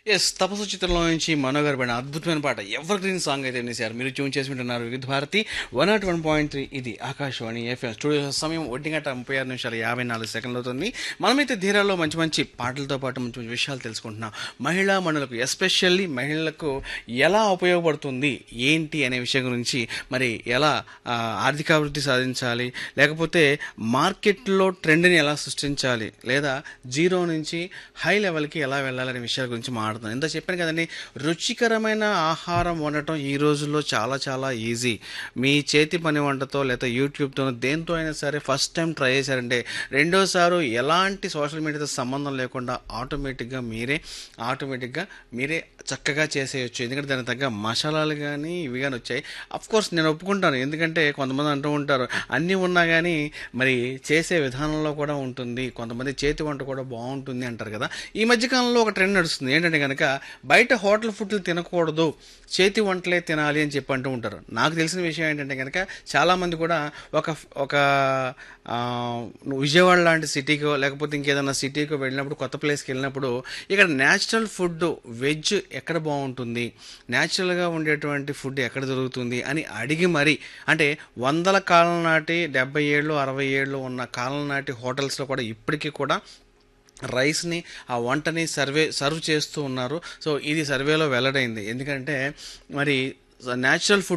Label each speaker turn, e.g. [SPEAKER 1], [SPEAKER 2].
[SPEAKER 1] yes తపస్సు చిత్రంలో నుంచి మనోగర్ పడిన అద్భుతమైన పాట ఎవర్ గ్రీన్ సాంగ్ అయితే వినేశారు మీరు ట్యూన్ చేసి వింటున్నారు Vividh Bharati one not one point three ఇది ఆకాశవాణి ఎఫ్ఎం స్టూడియో సమయం ఒంటి గంట ముప్పై ఆరు నిమిషాలు యాభై నాలుగు సెకండ్లు అవుతుంది మనమైతే ధీరాల్లో మంచి మంచి పాటలతో పాటు మంచి మంచి విషయాలు తెలుసుకుంటున్నాం మహిళా మనులకు ఎస్పెషల్లీ మహిళలకు ఎలా ఉపయోగపడుతుంది ఏంటి అనే విషయం గురించి మరి ఎలా ఆ, ఆర్థికాభివృద్ధి సాధించాలి లేకపోతే మార్కెట్లో ట్రెండ్ని ఎలా సృష్టించాలి లేదా జీరో నుంచి హై లెవెల్కి ఎలా వెళ్ళాలనే విషయాల గురించి మాట్లాడుతున్నాను ఇంత చెప్పాను కదండి రుచికరమైన ఆహారం వండటం ఈ రోజుల్లో చాలా చాలా ఈజీ మీ చేతి పని వంటతో లేదా యూట్యూబ్తో దేంతో అయినా సరే ఫస్ట్ టైం ట్రై చేశారంటే రెండోసారి ఎలాంటి సోషల్ మీడియాతో సంబంధం లేకుండా ఆటోమేటిక్గా మీరే ఆటోమేటిక్గా మీరే చక్కగా చేసేయచ్చు ఎందుకంటే దానికి తగ్గ మసాలాలు కానీ ఇవి కానీ వచ్చాయి అఫ్ కోర్స్ నేను ఒప్పుకుంటాను ఎందుకంటే కొంతమంది అంటూ ఉంటారు అన్నీ ఉన్నా కానీ మరి చేసే విధానంలో కూడా ఉంటుంది కొంతమంది చేతి వంట కూడా బాగుంటుంది అంటారు కదా ఈ మధ్యకాలంలో ఒక ట్రెండ్ నడుస్తుంది ఏంటంటే కనుక బయట హోటల్ ఫుడ్లు తినకూడదు చేతి వంటలే తినాలి అని చెప్పి అంటూ ఉంటారు నాకు తెలిసిన విషయం ఏంటంటే కనుక చాలామంది కూడా ఒక ఒక ఆ, విజయవాడ లాంటి సిటీకో లేకపోతే ఇంకేదైనా సిటీకో వెళ్ళినప్పుడు కొత్త ప్లేస్కి వెళ్ళినప్పుడు ఇక్కడ న్యాచురల్ ఫుడ్ వెజ్ ఎక్కడ బాగుంటుంది న్యాచురల్గా ఉండేటువంటి ఫుడ్ ఎక్కడ దొరుకుతుంది అని అడిగి మరి అంటే వందల కాలం నాటి డెబ్బై ఏళ్ళు అరవై ఏళ్ళు ఉన్న కాలం నాటి హోటల్స్లో కూడా ఇప్పటికీ కూడా రైస్ని ఆ వంటని సర్వే సర్వ్ చేస్తూ ఉన్నారు సో ఇది సర్వేలో వెల్లడైంది ఎందుకంటే మరి న్యాచురల్ ఫుడ్